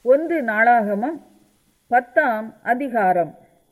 ஒன்று நாளாகமம் பத்தாம் அதிகாரம்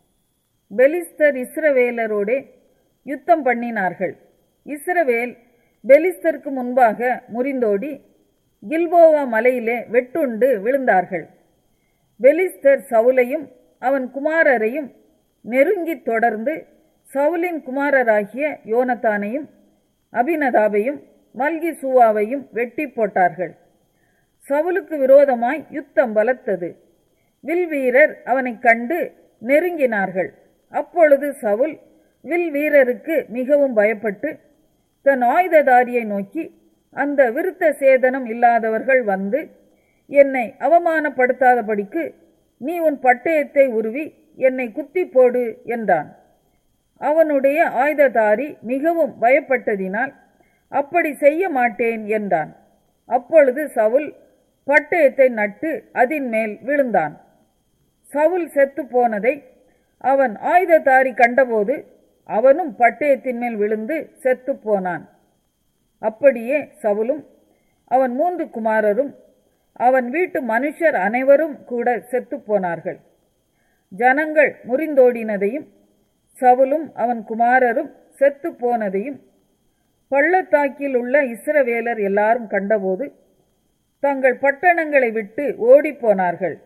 பெலிஸ்தர் இஸ்ரவேலரோடே யுத்தம் பண்ணினார்கள் இஸ்ரவேல் பெலிஸ்தருக்கு முன்பாக முறிந்தோடி கில்போவா மலையிலே வெட்டுண்டு விழுந்தார்கள் பெலிஸ்தர் சவுலையும் அவன் குமாரரையும் நெருங்கித் தொடர்ந்து சவுலின் குமாரராகிய யோனத்தானையும் அபினதாபையும் மல்கி சூவாவையும் வெட்டி போட்டார்கள் சவுலுக்கு விரோதமாய் யுத்தம் பலத்தது வில் வீரர் அவனைக் கண்டு நெருங்கினார்கள் அப்பொழுது சவுல் வில் வீரருக்கு மிகவும் பயப்பட்டு தன் ஆயுததாரியை நோக்கி அந்த விருத்த சேதனம் இல்லாதவர்கள் வந்து என்னை அவமானப்படுத்தாதபடிக்கு நீ உன் பட்டயத்தை உருவி என்னை குத்தி போடு என்றான் அவனுடைய ஆயுததாரி மிகவும் பயப்பட்டதினால் அப்படி செய்ய மாட்டேன் என்றான் அப்பொழுது சவுல் பட்டயத்தை நட்டு அதின் மேல் விழுந்தான் சவுல் செத்து போனதை அவன் ஆயுததாரி கண்டபோது அவனும் பட்டயத்தின் மேல் விழுந்து செத்து போனான் அப்படியே சவுலும் அவன் மூன்று குமாரரும் அவன் வீட்டு மனுஷர் அனைவரும் கூட செத்து போனார்கள் ஜனங்கள் முறிந்தோடினதையும் சவுலும் அவன் குமாரரும் செத்து போனதையும் பள்ளத்தாக்கில் உள்ள இஸ்ரவேலர் எல்லாரும் கண்டபோது தங்கள் பட்டணங்களை விட்டு ஓடிப்போனார்கள்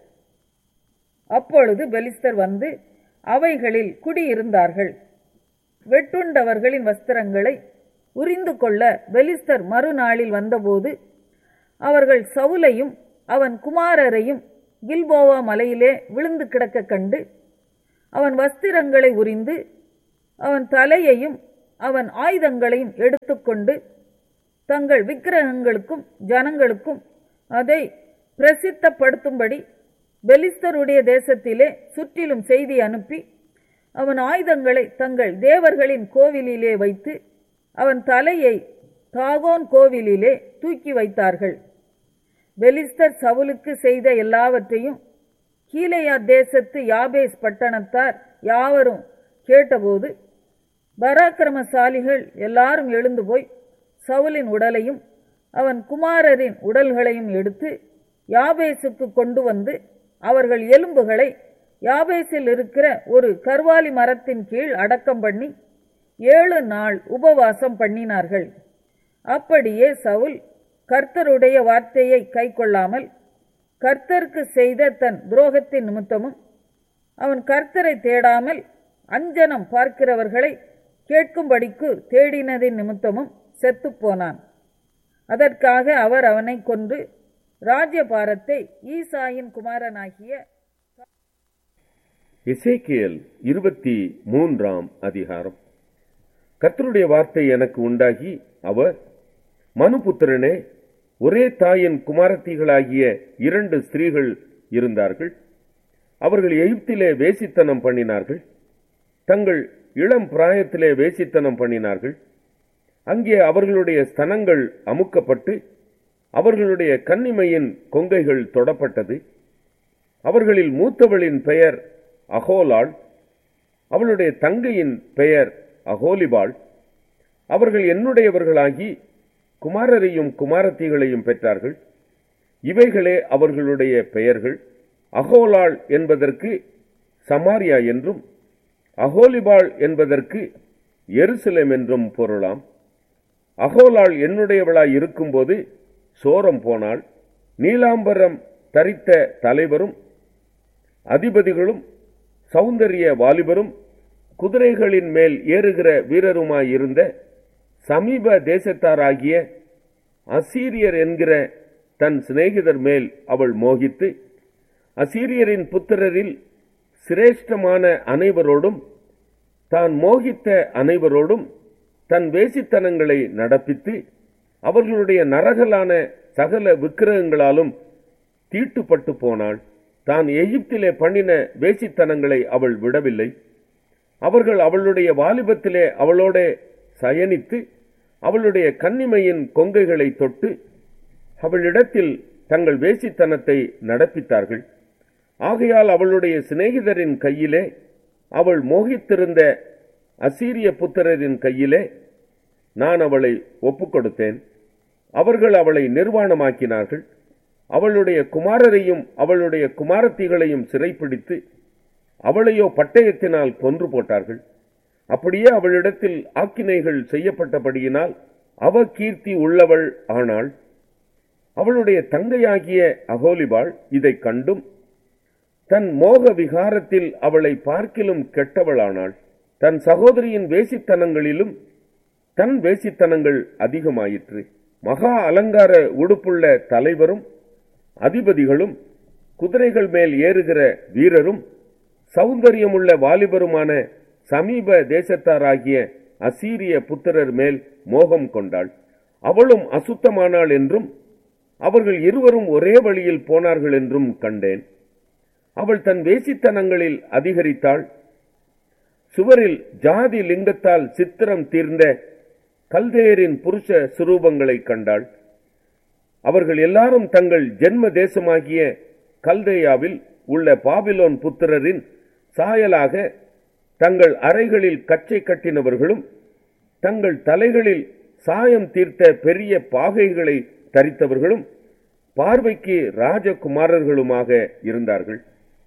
அப்பொழுது பெலிஸ்தர் வந்து அவைகளில் குடியிருந்தார்கள் வெட்டுண்டவர்களின் வஸ்திரங்களை உரிந்து கொள்ள பெலிஸ்தர் மறுநாளில் வந்தபோது அவர்கள் சவுலையும் அவன் குமாரரையும் கில்போவா மலையிலே விழுந்து கிடக்க கண்டு அவன் வஸ்திரங்களை உரிந்து அவன் தலையையும் அவன் ஆயுதங்களையும் எடுத்துக்கொண்டு தங்கள் விக்கிரகங்களுக்கும் ஜனங்களுக்கும் அதை பிரசித்தப்படுத்தும்படி பெலிஸ்தருடைய தேசத்திலே சுற்றிலும் செய்தி அனுப்பி அவன் ஆயுதங்களை தங்கள் தேவர்களின் கோவிலிலே வைத்து அவன் தலையை தாகோன் கோவிலிலே தூக்கி வைத்தார்கள் பெலிஸ்தர் சவுலுக்கு செய்த எல்லாவற்றையும் கீழையா தேசத்து யாபேஸ் பட்டணத்தார் யாவரும் கேட்டபோது பராக்கிரமசாலிகள் எல்லாரும் எழுந்து போய் சவுலின் உடலையும் அவன் குமாரரின் உடல்களையும் எடுத்து யாபேசுக்கு கொண்டு வந்து அவர்கள் எலும்புகளை யாபேசில் இருக்கிற ஒரு கர்வாலி மரத்தின் கீழ் அடக்கம் பண்ணி ஏழு நாள் உபவாசம் பண்ணினார்கள் அப்படியே சவுல் கர்த்தருடைய வார்த்தையை கைக்கொள்ளாமல் கர்த்தருக்கு செய்த தன் துரோகத்தின் நிமித்தமும் அவன் கர்த்தரை தேடாமல் அஞ்சனம் பார்க்கிறவர்களை கேட்கும்படிக்கு தேடினதின் நிமித்தமும் செத்துப்போனான் அதற்காக அவர் அவனை கொன்று ராஜ்யபாரத்தை ஈசாயின் குமாரனாகிய எசேக்கியேல் இருபத்தி மூன்றாம் அதிகாரம் கர்த்தருடைய வார்த்தை எனக்கு உண்டாகி அவர் மனுபுத்திரனே ஒரே தாயின் குமாரத்திகளாகிய இரண்டு ஸ்திரீகள் இருந்தார்கள் அவர்கள் எகிப்திலே வேசித்தனம் பண்ணினார்கள் தங்கள் இளம் பிராயத்திலே வேசித்தனம் பண்ணினார்கள் அங்கே அவர்களுடைய ஸ்தனங்கள் அமுக்கப்பட்டு அவர்களுடைய கன்னிமையின் கொங்கைகள் தொடப்பட்டது அவர்களில் மூத்தவளின் பெயர் அகோலாள் அவளுடைய தங்கையின் பெயர் அகோலிபாள் அவர்கள் என்னுடையவர்களாகி குமாரரையும் குமாரத்திகளையும் பெற்றார்கள் இவைகளே அவர்களுடைய பெயர்கள் அகோலாள் என்பதற்கு சமாரியா என்றும் அகோலிபாள் என்பதற்கு எருசலேம் என்றும் பொருளாம் அகோலாள் என்னுடையவளாய் இருக்கும்போது சோரம் போனாள் நீலாம்பரம் தரித்த தலைவரும் அதிபதிகளும் சௌந்தரிய வாலிபரும் குதிரைகளின் மேல் ஏறுகிற வீரருமாயிருந்த சமீப தேசத்தாராகிய அசீரியர் என்கிற தன் சிநேகிதர் மேல் அவள் மோகித்து அசீரியரின் புத்திரரில் சிரேஷ்டமான அனைவரோடும் தான் மோகித்த அனைவரோடும் தன் வேசித்தனங்களை நடப்பித்து அவர்களுடைய நரகலான சகல விக்கிரகங்களாலும் தீட்டுப்பட்டு போனாள் தான் எகிப்திலே பண்ணின வேசித்தனங்களை அவள் விடவில்லை அவர்கள் அவளுடைய வாலிபத்திலே அவளோட சயனித்து அவளுடைய கன்னிமையின் கொங்கைகளை தொட்டு அவளிடத்தில் தங்கள் வேசித்தனத்தை நடப்பித்தார்கள் ஆகையால் அவளுடைய சிநேகிதரின் கையிலே அவள் மோகித்திருந்த அசீரிய புத்திரரின் கையிலே நான் அவளை ஒப்புக்கொடுத்தேன் அவர்கள் அவளை நிர்வாணமாக்கினார்கள் அவளுடைய குமாரரையும் அவளுடைய குமாரத்திகளையும் சிறைப்பிடித்து அவளையோ பட்டயத்தினால் கொன்று போட்டார்கள் அப்படியே அவளிடத்தில் ஆக்கினைகள் செய்யப்பட்டபடியினால் அவ கீர்த்தி உள்ளவள் ஆனாள் அவளுடைய தங்கையாகிய அகோலிபாள் இதைக் கண்டும் தன் மோக விகாரத்தில் அவளை பார்க்கிலும் கெட்டவளானாள் தன் சகோதரியின் வேசித்தனங்களிலும் தன் வேசித்தனங்கள் அதிகமாயிற்று மகா அலங்கார உடுப்புள்ள தலைவரும் அதிபதிகளும் குதிரைகள் மேல் ஏறுகிற வீரரும் சௌந்தரியமுள்ள வாலிபருமான சமீப தேசத்தாராகிய அசீரிய புத்திரர் மேல் மோகம் கொண்டாள் அவளும் அசுத்தமானாள் என்றும் அவர்கள் இருவரும் ஒரே வழியில் போனார்கள் என்றும் கண்டேன் அவள் தன் வேசித்தனங்களில் அதிகரித்தாள் சுவரில் ஜாதி லிங்கத்தால் சித்திரம் தீர்ந்த கல்தேயரின் புருஷ சுரூபங்களை கண்டாள் அவர்கள் எல்லாரும் தங்கள் ஜென்ம தேசமாகிய கல்தேயாவில் உள்ள பாபிலோன் புத்திரரின் சாயலாக தங்கள் அறைகளில் கச்சை கட்டினவர்களும் தங்கள் தலைகளில் சாயம் தீர்த்த பெரிய பாகைகளை தரித்தவர்களும் பார்வைக்கு ராஜகுமாரர்களுமாக இருந்தார்கள்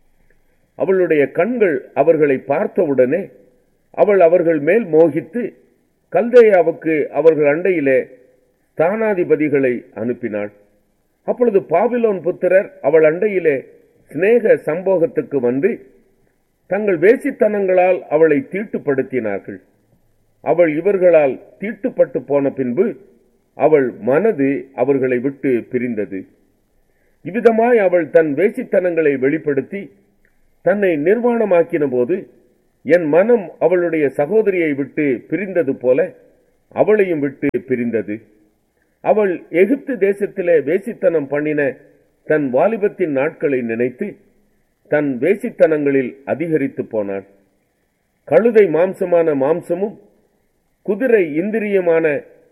அவளுடைய கண்கள் அவர்களை பார்த்தவுடனே அவள் அவர்கள் மேல் மோகித்து கல்தேயாவுக்கு அவர்கள் அண்டையிலே ஸ்தானாதிபதிகளை அனுப்பினாள் அப்பொழுது பாபிலோன் புத்திரர் அவள் அண்டையிலே சிநேக சம்போகத்துக்கு வந்து தங்கள் வேசித்தனங்களால் அவளை தீட்டுப்படுத்தினார்கள் அவள் இவர்களால் தீட்டுப்பட்டு போன பின்பு அவள் மனது அவர்களை விட்டு பிரிந்தது இவ்விதமாய் அவள் தன் வேசித்தனங்களை வெளிப்படுத்தி தன்னை நிர்வாணமாக்கின போது என் மனம் அவளுடைய சகோதரியை விட்டு பிரிந்தது போல அவளையும் விட்டு பிரிந்தது அவள் எகிப்து தேசத்திலே வேசித்தனம் பண்ணின தன் வாலிபத்தின் நாட்களை நினைத்து தன் வேசித்தனங்களில் அதிகரித்து போனாள் கழுதை மாம்சமான மாம்சமும் குதிரை இந்திரியமான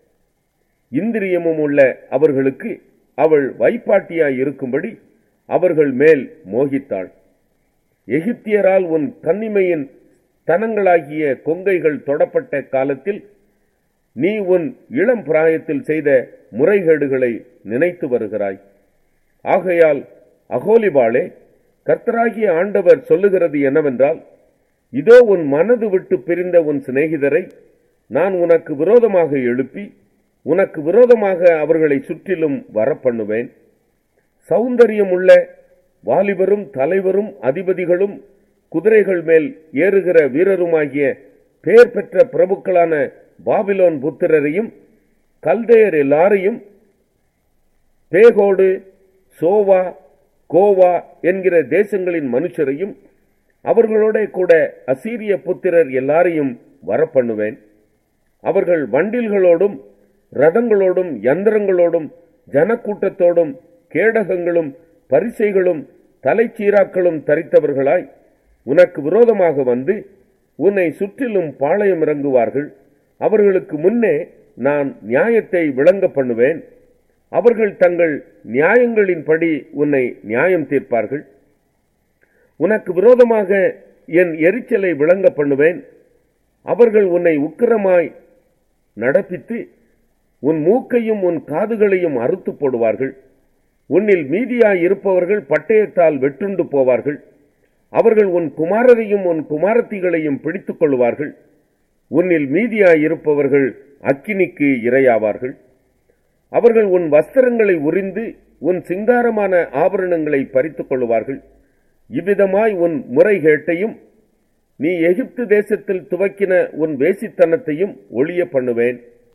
இந்திரியமும் உள்ள அவர்களுக்கு அவள் வைப்பாட்டியாய் இருக்கும்படி அவர்கள் மேல் மோகித்தாள் எகிப்தியரால் உன் கன்னிமையின் தனங்களாகிய கொங்கைகள் தொடப்பட்ட காலத்தில் நீ உன் இளம் பிராயத்தில் செய்த முறைகேடுகளை நினைத்து வருகிறாய் ஆகையால் அகோலிபாளே கர்த்தராகிய ஆண்டவர் சொல்லுகிறது என்னவென்றால் இதோ உன் மனது விட்டு பிரிந்த உன் சிநேகிதரை நான் உனக்கு விரோதமாக எழுப்பி உனக்கு விரோதமாக அவர்களை சுற்றிலும் வரப்பண்ணுவேன் சௌந்தரியமுள்ள வாலிபரும் தலைவரும் அதிபதிகளும் குதிரைகள் மேல் ஏறுகிற வீரருமாகிய பெயர் பெற்ற பிரபுக்களான பாபிலோன் புத்திரரையும் கல்தையர் எல்லாரையும் பேகோடு சோவா கோவா என்கிற தேசங்களின் மனுஷரையும் அவர்களோட கூட அசீரிய புத்திரர் எல்லாரையும் வரப்பண்ணுவேன் அவர்கள் வண்டில்களோடும் ரதங்களோடும் யந்திரங்களோடும் ஜனக்கூட்டத்தோடும் கேடகங்களும் பரிசைகளும் தலைச்சீராக்களும் தரித்தவர்களாய் உனக்கு விரோதமாக வந்து உன்னை சுற்றிலும் பாளையம் இறங்குவார்கள் அவர்களுக்கு முன்னே நான் நியாயத்தை விளங்க பண்ணுவேன் அவர்கள் தங்கள் நியாயங்களின்படி உன்னை நியாயம் தீர்ப்பார்கள் உனக்கு விரோதமாக என் எரிச்சலை விளங்க பண்ணுவேன் அவர்கள் உன்னை உக்கிரமாய் நடப்பித்து உன் மூக்கையும் உன் காதுகளையும் அறுத்து போடுவார்கள் உன்னில் மீதியாய் இருப்பவர்கள் பட்டயத்தால் வெட்டுண்டு போவார்கள் அவர்கள் உன் குமாரரையும் உன் குமாரத்திகளையும் பிடித்துக் கொள்வார்கள் உன்னில் மீதியாய் இருப்பவர்கள் அக்கினிக்கு இரையாவார்கள் அவர்கள் உன் வஸ்திரங்களை உரிந்து உன் சிங்காரமான ஆபரணங்களை பறித்துக் கொள்வார்கள் இவ்விதமாய் உன் முறைகேட்டையும் நீ எகிப்து தேசத்தில் துவக்கின உன் வேசித்தனத்தையும் ஒளிய பண்ணுவேன்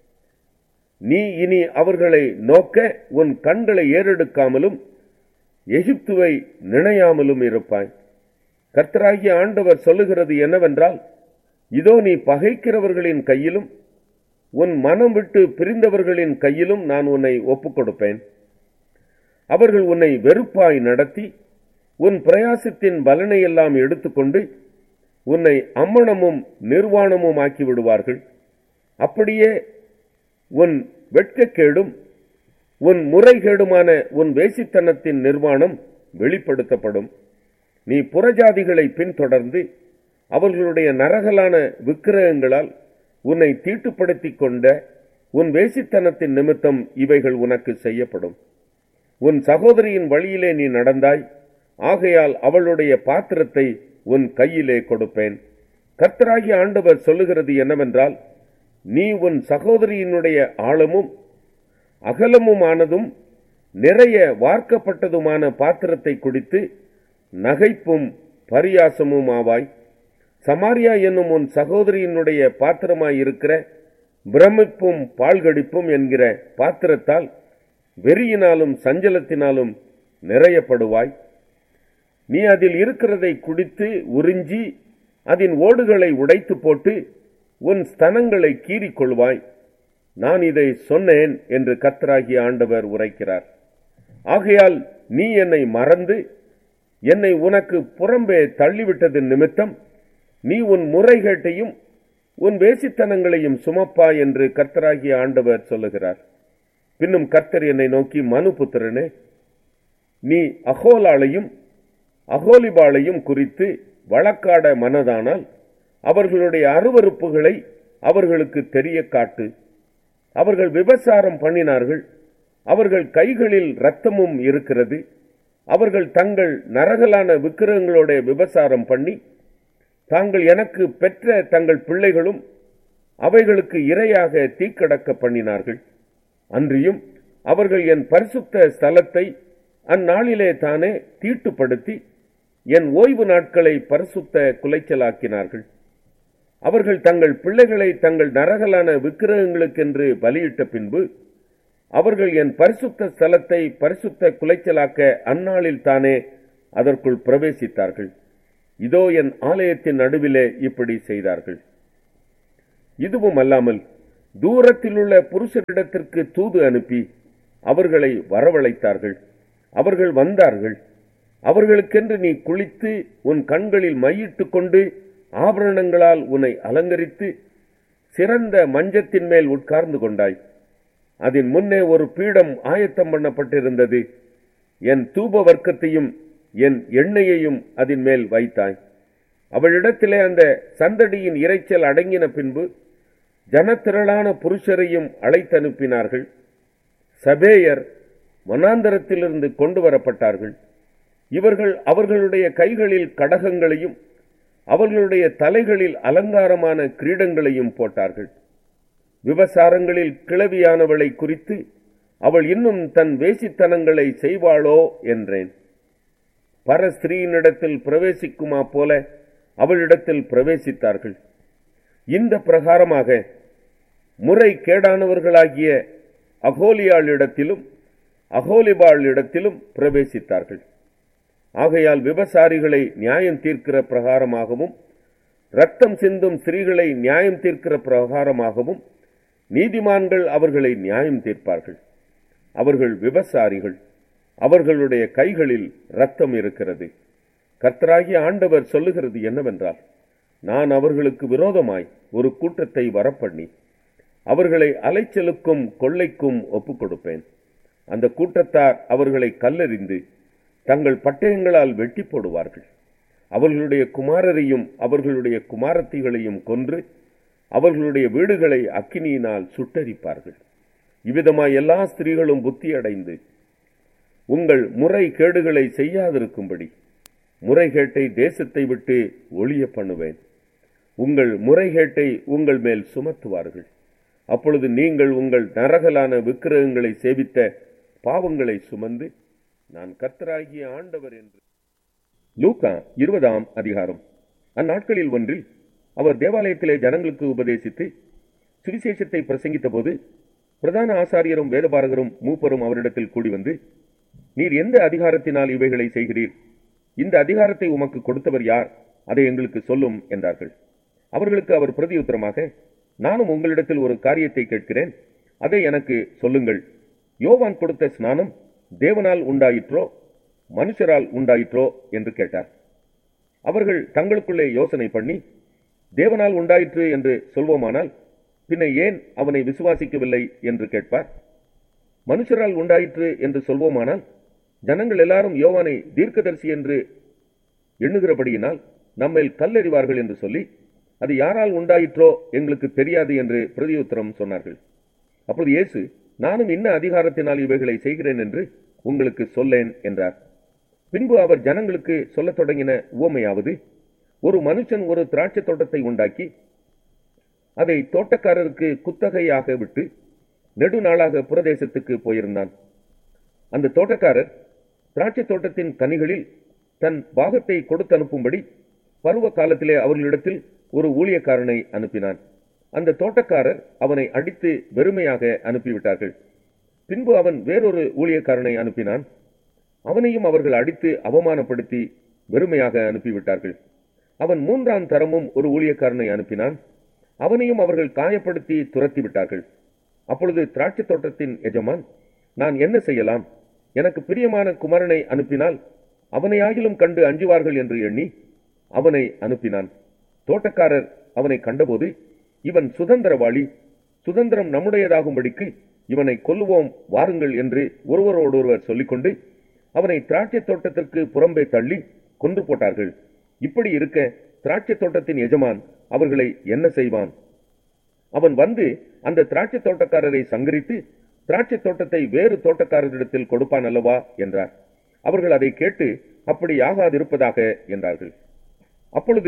நீ இனி அவர்களை நோக்க உன் கண்களை ஏறெடுக்காமலும் எகிப்துவை நினையாமலும் இருப்பாய் கர்த்தராகிய ஆண்டவர் சொல்லுகிறது என்னவென்றால் இதோ நீ பகைக்கிறவர்களின் கையிலும் உன் மனம் விட்டு பிரிந்தவர்களின் கையிலும் நான் உன்னை ஒப்புக் கொடுப்பேன் அவர்கள் உன்னை வெறுப்பாய் நடத்தி உன் பிரயாசத்தின் பலனையெல்லாம் எடுத்துக்கொண்டு உன்னை அம்மணமும் நிர்வாணமும் ஆக்கி விடுவார்கள் அப்படியே உன் வெட்கக்கேடும் உன் முறைகேடுமான உன் வேசித்தனத்தின் நிர்வாணம் வெளிப்படுத்தப்படும் நீ புறஜாதிகளை பின்தொடர்ந்து அவர்களுடைய நரகலான விக்கிரகங்களால் உன்னை தீட்டுப்படுத்திக் கொண்ட உன் வேசித்தனத்தின் நிமித்தம் இவைகள் உனக்கு செய்யப்படும் உன் சகோதரியின் வழியிலே நீ நடந்தாய் ஆகையால் அவளுடைய பாத்திரத்தை உன் கையிலே கொடுப்பேன் கர்த்தராகிய ஆண்டவர் சொல்லுகிறது என்னவென்றால் நீ உன் சகோதரியினுடைய ஆழமும் அகலமுமானதும் நிறைய வார்க்கப்பட்டதுமான பாத்திரத்தை குடித்து நகைப்பும் பரியாசமும் ஆவாய் சமாரியா என்னும் உன் சகோதரியினுடைய பாத்திரமாயிருக்கிற பிரமிப்பும் பால்கடிப்பும் என்கிற பாத்திரத்தால் வெறியினாலும் சஞ்சலத்தினாலும் நிறையப்படுவாய் நீ அதில் இருக்கிறதை குடித்து உறிஞ்சி அதன் ஓடுகளை உடைத்து போட்டு உன் ஸ்தனங்களை கீறிக் கொள்வாய் நான் இதை சொன்னேன் என்று கர்த்தராகிய ஆண்டவர் உரைக்கிறார் ஆகையால் நீ என்னை மறந்து என்னை உனக்கு புறம்பே தள்ளிவிட்டது நிமித்தம் நீ உன் முறைகேட்டையும் உன் வேசித்தனங்களையும் சுமப்பா என்று கர்த்தராகிய ஆண்டவர் சொல்லுகிறார் பின்னும் கர்த்தர் என்னை நோக்கி மனுபுத்திரனே நீ அகோலாளையும் அகோலிபாளையும் குறித்து வழக்காட மனதானால் அவர்களுடைய அருவருப்புகளை அவர்களுக்கு தெரிய காட்டு அவர்கள் விபசாரம் பண்ணினார்கள் அவர்கள் கைகளில் இரத்தமும் இருக்கிறது அவர்கள் தங்கள் நரகலான விக்கிரகங்களோட விபசாரம் பண்ணி தாங்கள் எனக்கு பெற்ற தங்கள் பிள்ளைகளும் அவைகளுக்கு இரையாக தீக்கடக்க பண்ணினார்கள் அன்றியும் அவர்கள் என் பரிசுத்த ஸ்தலத்தை அந்நாளிலே தானே தீட்டுப்படுத்தி என் ஓய்வு நாட்களை பரிசுத்த குலைச்சலாக்கினார்கள் அவர்கள் தங்கள் பிள்ளைகளை தங்கள் நரகலான விக்கிரகங்களுக்கென்று பலியிட்ட பின்பு அவர்கள் என் பரிசுத்த ஸ்தலத்தை பரிசுத்த குலைச்சலாக்க அந்நாளில் தானே அதற்குள் பிரவேசித்தார்கள் இதோ என் ஆலயத்தின் நடுவிலே இப்படி செய்தார்கள் இதுவும் அல்லாமல் தூரத்தில் உள்ள புருஷரிடத்திற்கு தூது அனுப்பி அவர்களை வரவழைத்தார்கள் அவர்கள் வந்தார்கள் அவர்களுக்கென்று நீ குளித்து உன் கண்களில் மையிட்டுக் கொண்டு ஆபரணங்களால் உன்னை அலங்கரித்து சிறந்த மஞ்சத்தின் மேல் உட்கார்ந்து கொண்டாய் அதன் முன்னே ஒரு பீடம் ஆயத்தம் பண்ணப்பட்டிருந்தது என் தூப வர்க்கத்தையும் என் எண்ணெயையும் அதன் மேல் வைத்தாய் அவளிடத்திலே அந்த சந்தடியின் இரைச்சல் அடங்கின பின்பு ஜனத்திரளான புருஷரையும் அழைத்தனுப்பினார்கள் சபேயர் மனாந்தரத்திலிருந்து கொண்டு வரப்பட்டார்கள் இவர்கள் அவர்களுடைய கைகளில் கடகங்களையும் அவர்களுடைய தலைகளில் அலங்காரமான கிரீடங்களையும் போட்டார்கள் விபசாரங்களில் கிளவியானவளை குறித்து அவள் இன்னும் தன் வேசித்தனங்களை செய்வாளோ என்றேன் பரஸ்திரீனிடத்தில் பிரவேசிக்குமா போல அவளிடத்தில் பிரவேசித்தார்கள் இந்த பிரகாரமாக முறை கேடானவர்களாகிய அகோலியாளிடத்திலும் அகோலிபாளிடத்திலும் பிரவேசித்தார்கள் ஆகையால் விபசாரிகளை நியாயம் தீர்க்கிற பிரகாரமாகவும் ரத்தம் சிந்தும் ஸ்திரீகளை நியாயம் தீர்க்கிற பிரகாரமாகவும் நீதிமான்கள் அவர்களை நியாயம் தீர்ப்பார்கள் அவர்கள் விபசாரிகள் அவர்களுடைய கைகளில் ரத்தம் இருக்கிறது கர்த்தராகிய ஆண்டவர் சொல்லுகிறது என்னவென்றால் நான் அவர்களுக்கு விரோதமாய் ஒரு கூட்டத்தை வரப்பண்ணி அவர்களை அலைச்சலுக்கும் கொள்ளைக்கும் ஒப்புக் கொடுப்பேன் அந்த கூட்டத்தார் அவர்களை கல்லெறிந்து தங்கள் பட்டயங்களால் வெட்டி போடுவார்கள் அவர்களுடைய குமாரரையும் அவர்களுடைய குமாரத்திகளையும் கொன்று அவர்களுடைய வீடுகளை அக்கினியினால் சுட்டரிப்பார்கள் இவ்விதமாய் எல்லா ஸ்திரீகளும் புத்தி அடைந்து உங்கள் முறை கேடுகளை செய்யாதிருக்கும்படி முறைகேட்டை தேசத்தை விட்டு ஒளிய பண்ணுவேன் உங்கள் முறைகேட்டை உங்கள் மேல் சுமத்துவார்கள் அப்பொழுது நீங்கள் உங்கள் நரகலான விக்கிரகங்களை சேவித்த பாவங்களை சுமந்து நான் கர்த்தராகிய ஆண்டவர் என்று லூக்கா இருபதாம் அதிகாரம் அந்நாட்களில் ஒன்றில் அவர் தேவாலயத்திலே ஜனங்களுக்கு உபதேசித்து சுவிசேஷத்தை பிரசங்கித்த போது பிரதான ஆசாரியரும் வேதபாரகரும் மூப்பரும் அவரிடத்தில் கூடி வந்து நீர் எந்த அதிகாரத்தினால் இவைகளை செய்கிறீர் இந்த அதிகாரத்தை உமக்கு கொடுத்தவர் யார் அதை எங்களுக்கு சொல்லும் என்றார்கள் அவர்களுக்கு அவர் பிரதியுத்தரமாக நானும் உங்களிடத்தில் ஒரு காரியத்தை கேட்கிறேன் அதை எனக்கு சொல்லுங்கள் யோவான் கொடுத்த ஸ்நானம் தேவனால் உண்டாயிற்றோ மனுஷரால் உண்டாயிற்றோ என்று கேட்டார் அவர்கள் தங்களுக்குள்ளே யோசனை பண்ணி தேவனால் உண்டாயிற்று என்று சொல்வோமானால் பின்ன ஏன் அவனை விசுவாசிக்கவில்லை என்று கேட்பார் மனுஷரால் உண்டாயிற்று என்று சொல்வோமானால் ஜனங்கள் எல்லாரும் யோவானை தீர்க்கதரிசி என்று எண்ணுகிறபடியினால் நம்மேல் கல்லெறிவார்கள் என்று சொல்லி அது யாரால் உண்டாயிற்றோ எங்களுக்கு தெரியாது என்று பிரதியுத்தரம் சொன்னார்கள் அப்பொழுது இயேசு நானும் இன்ன அதிகாரத்தினால் இவைகளை செய்கிறேன் என்று உங்களுக்கு சொல்லேன் என்றார் பின்பு அவர் ஜனங்களுக்கு சொல்லத் தொடங்கின உவமையாவது ஒரு மனுஷன் ஒரு திராட்சை தோட்டத்தை உண்டாக்கி அதை தோட்டக்காரருக்கு குத்தகையாக விட்டு நெடுநாளாக புரதேசத்துக்கு போயிருந்தான் அந்த தோட்டக்காரர் திராட்சை தோட்டத்தின் கனிகளில் தன் பாகத்தை கொடுத்து அனுப்பும்படி பருவ காலத்திலே அவர்களிடத்தில் ஒரு ஊழியக்காரனை அனுப்பினான் அந்த தோட்டக்காரர் அவனை அடித்து வெறுமையாக அனுப்பிவிட்டார்கள் பின்பு அவன் வேறொரு ஊழியக்காரனை அனுப்பினான் அவனையும் அவர்கள் அடித்து அவமானப்படுத்தி வெறுமையாக அனுப்பிவிட்டார்கள் அவன் மூன்றாம் தரமும் ஒரு ஊழியக்காரனை அனுப்பினான் அவனையும் அவர்கள் காயப்படுத்தி துரத்தி விட்டார்கள் அப்பொழுது திராட்சை தோட்டத்தின் எஜமான் நான் என்ன செய்யலாம் எனக்கு பிரியமான குமரனை அனுப்பினால் அவனை ஆகிலும் கண்டு அஞ்சுவார்கள் என்று எண்ணி அவனை அனுப்பினான் தோட்டக்காரர் அவனை கண்டபோது இவன் சுதந்திரவாளி சுதந்திரம் நம்முடையதாகும்படிக்கு இவனை கொல்லுவோம் வாருங்கள் என்று ஒருவரோடொருவர் சொல்லிக்கொண்டு அவனை திராட்சை தோட்டத்திற்கு புறம்பே தள்ளி கொன்று போட்டார்கள் இப்படி இருக்க திராட்சை தோட்டத்தின் எஜமான் அவர்களை என்ன செய்வான் அவன் வந்து அந்த திராட்சை தோட்டக்காரரை சங்கரித்து திராட்சை தோட்டத்தை வேறு தோட்டக்காரரிடத்தில் கொடுப்பான் அல்லவா என்றார் அவர்கள் அதை கேட்டு அப்படி ஆகாதிருப்பதாக என்றார்கள் அப்பொழுது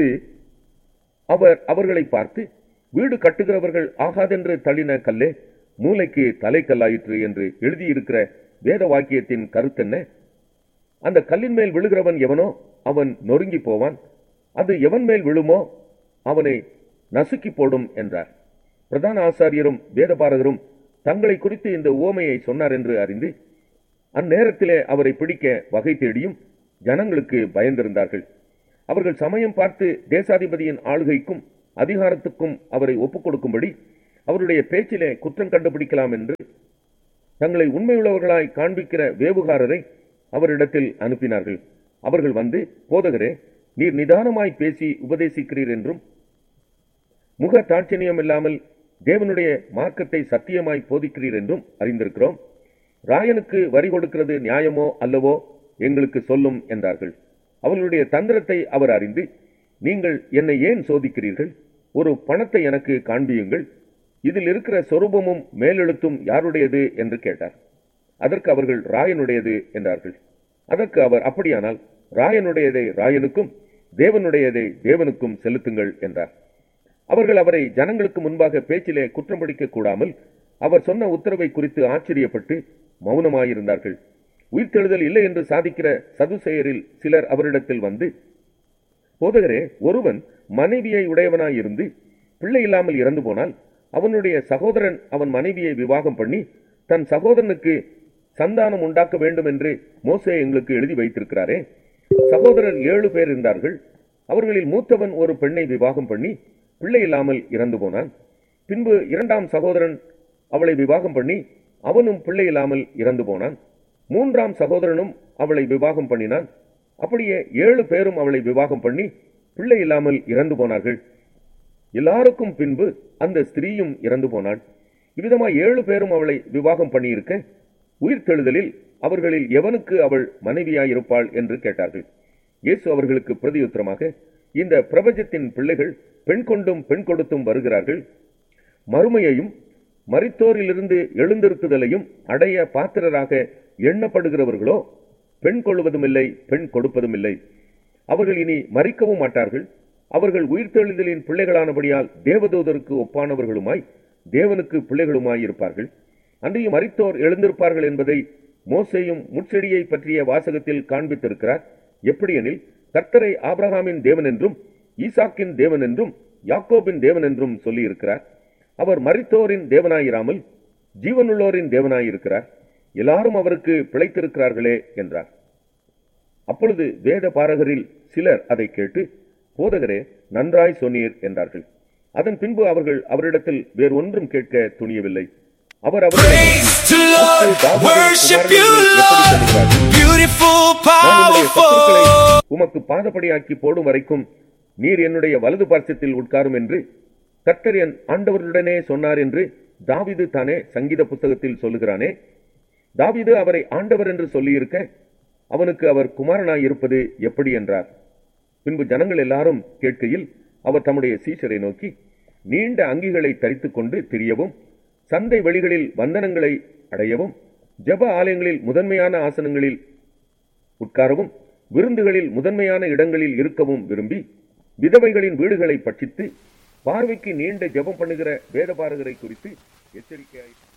அவர் அவர்களை பார்த்து வீடு கட்டுகிறவர்கள் ஆகாதென்று தள்ளின கல்லே மூளைக்கு தலைக்கல்லாயிற்று என்று எழுதியிருக்கிற வேத வாக்கியத்தின் கருத்தென்ன அந்த கல்லின் மேல் விழுகிறவன் எவனோ அவன் நொறுங்கி போவான் அது எவன் மேல் விழுமோ அவனை நசுக்கி போடும் என்றார் பிரதான ஆசாரியரும் வேதபாரகரும் தங்களை குறித்து இந்த உவமையை சொன்னார் என்று அறிந்து அந்நேரத்திலே அவரை பிடிக்க வகை தேடியும் ஜனங்களுக்கு பயந்திருந்தார்கள் அவர்கள் சமயம் பார்த்து தேசாதிபதியின் ஆளுகைக்கும் அதிகாரத்துக்கும் அவரை ஒப்புக் கொடுக்கும்படி அவருடைய பேச்சிலே குற்றம் கண்டுபிடிக்கலாம் என்று தங்களை உண்மையுள்ளவர்களாய் காண்பிக்கிற வேவுகாரரை அவரிடத்தில் அனுப்பினார்கள் அவர்கள் வந்து போதகரே நீர் நிதானமாய் பேசி உபதேசிக்கிறீர் என்றும் முக தாட்சணியம் இல்லாமல் தேவனுடைய மார்க்கத்தை சத்தியமாய் போதிக்கிறீர் என்றும் அறிந்திருக்கிறோம் ராயனுக்கு வரி கொடுக்கிறது நியாயமோ அல்லவோ எங்களுக்கு சொல்லும் என்றார்கள் அவர்களுடைய தந்திரத்தை அவர் அறிந்து நீங்கள் என்னை ஏன் சோதிக்கிறீர்கள் ஒரு பணத்தை எனக்கு காண்பியுங்கள் இதில் இருக்கிற சொரூபமும் மேலெழுத்தும் யாருடையது என்று கேட்டார் அதற்கு அவர்கள் ராயனுடையது என்றார்கள் அதற்கு அவர் அப்படியானால் ராயனுடையதை ராயனுக்கும் தேவனுடையதை தேவனுக்கும் செலுத்துங்கள் என்றார் அவர்கள் அவரை ஜனங்களுக்கு முன்பாக பேச்சிலே குற்றம் பிடிக்க கூடாமல் அவர் சொன்ன உத்தரவை குறித்து ஆச்சரியப்பட்டு மௌனமாயிருந்தார்கள் உயிர்த்தெழுதல் இல்லை என்று சாதிக்கிற சதுசெயரில் சிலர் அவரிடத்தில் வந்து போதகரே ஒருவன் மனைவியை உடையவனாயிருந்து பிள்ளை இல்லாமல் இறந்து போனால் அவனுடைய சகோதரன் அவன் மனைவியை விவாகம் பண்ணி தன் சகோதரனுக்கு சந்தானம் உண்டாக்க வேண்டும் என்று மோசே எங்களுக்கு எழுதி வைத்திருக்கிறாரே சகோதரர் ஏழு பேர் இருந்தார்கள் அவர்களில் மூத்தவன் ஒரு பெண்ணை விவாகம் பண்ணி பிள்ளை இல்லாமல் இறந்து போனான் பின்பு இரண்டாம் சகோதரன் அவளை விவாகம் பண்ணி அவனும் பிள்ளை இல்லாமல் இறந்து போனான் மூன்றாம் சகோதரனும் அவளை விவாகம் பண்ணினான் அப்படியே ஏழு பேரும் அவளை விவாகம் பண்ணி பிள்ளை இல்லாமல் இறந்து போனார்கள் எல்லாருக்கும் பின்பு அந்த ஸ்திரீயும் இறந்து போனாள் இவ்விதமாய் ஏழு பேரும் அவளை விவாகம் பண்ணியிருக்க உயிர்த்தெழுதலில் அவர்களில் எவனுக்கு அவள் மனைவியாயிருப்பாள் என்று கேட்டார்கள் இயேசு அவர்களுக்கு பிரதியுத்தரமாக இந்த பிரபஞ்சத்தின் பிள்ளைகள் பெண் கொண்டும் பெண் கொடுத்தும் வருகிறார்கள் மறுமையையும் மரித்தோரிலிருந்து எழுந்திருக்குதலையும் அடைய பாத்திரராக எண்ணப்படுகிறவர்களோ பெண் கொள்வதும் இல்லை பெண் கொடுப்பதும் இல்லை அவர்கள் இனி மறிக்கவும் மாட்டார்கள் அவர்கள் உயிர்த்தெழுதலின் பிள்ளைகளானபடியால் தேவதூதருக்கு ஒப்பானவர்களுமாய் தேவனுக்கு பிள்ளைகளுமாய் இருப்பார்கள் அன்றையும் மரித்தோர் எழுந்திருப்பார்கள் என்பதை மோசேயும் முட்செடியை பற்றிய வாசகத்தில் காண்பித்திருக்கிறார் எப்படியெனில் கர்த்தரை ஆபிரகாமின் தேவன் என்றும் ஈசாக்கின் தேவன் என்றும் யாக்கோபின் தேவன் என்றும் சொல்லியிருக்கிறார் அவர் மரித்தோரின் தேவனாயிராமல் ஜீவனுள்ளோரின் தேவனாயிருக்கிறார் எல்லாரும் அவருக்கு பிழைத்திருக்கிறார்களே என்றார் அப்பொழுது வேத பாரகரில் சிலர் அதை கேட்டு போதகரே நன்றாய் சொன்னீர் என்றார்கள் அதன் பின்பு அவர்கள் அவரிடத்தில் வேறு ஒன்றும் கேட்க துணியவில்லை அவர் அவர்களை Praise to Lord, worship you, Lord, beautiful, நான் உம்முடைய சத்துருக்களை powerful. உமக்கு பாதப்படியாக்கி போடும் வரைக்கும் நீர் என்னுடைய வலது பார்சத்தில் உட்காரும் என்று கர்த்தர் என் ஆண்டவருடனே சொன்னார் என்று தாவீது தானே சங்கீத புத்தகத்தில் சொல்லுகிறானே தாவீது அவரை ஆண்டவர் என்று சொல்லியிருக்க அவனுக்கு அவர் குமாரனாய் இருப்பது எப்படி என்றார் பின்பு ஜனங்கள் எல்லாரும் கேட்கையில் அவர் தம்முடைய சீஷரை நோக்கி நீண்ட அங்கிகளை தரித்துக் கொண்டு திரியவும் சந்தை வெளிகளில் வந்தனங்களை அடையவும் ஜெப ஆலயங்களில் முதன்மையான ஆசனங்களில் உட்காரவும் விருந்துகளில் முதன்மையான இடங்களில் இருக்கவும் விரும்பி விதவைகளின் வீடுகளை பட்சித்து பார்வைக்கு நீண்ட ஜெபம் பண்ணுகிற வேதபாரகரை குறித்து எச்சரிக்கையாய்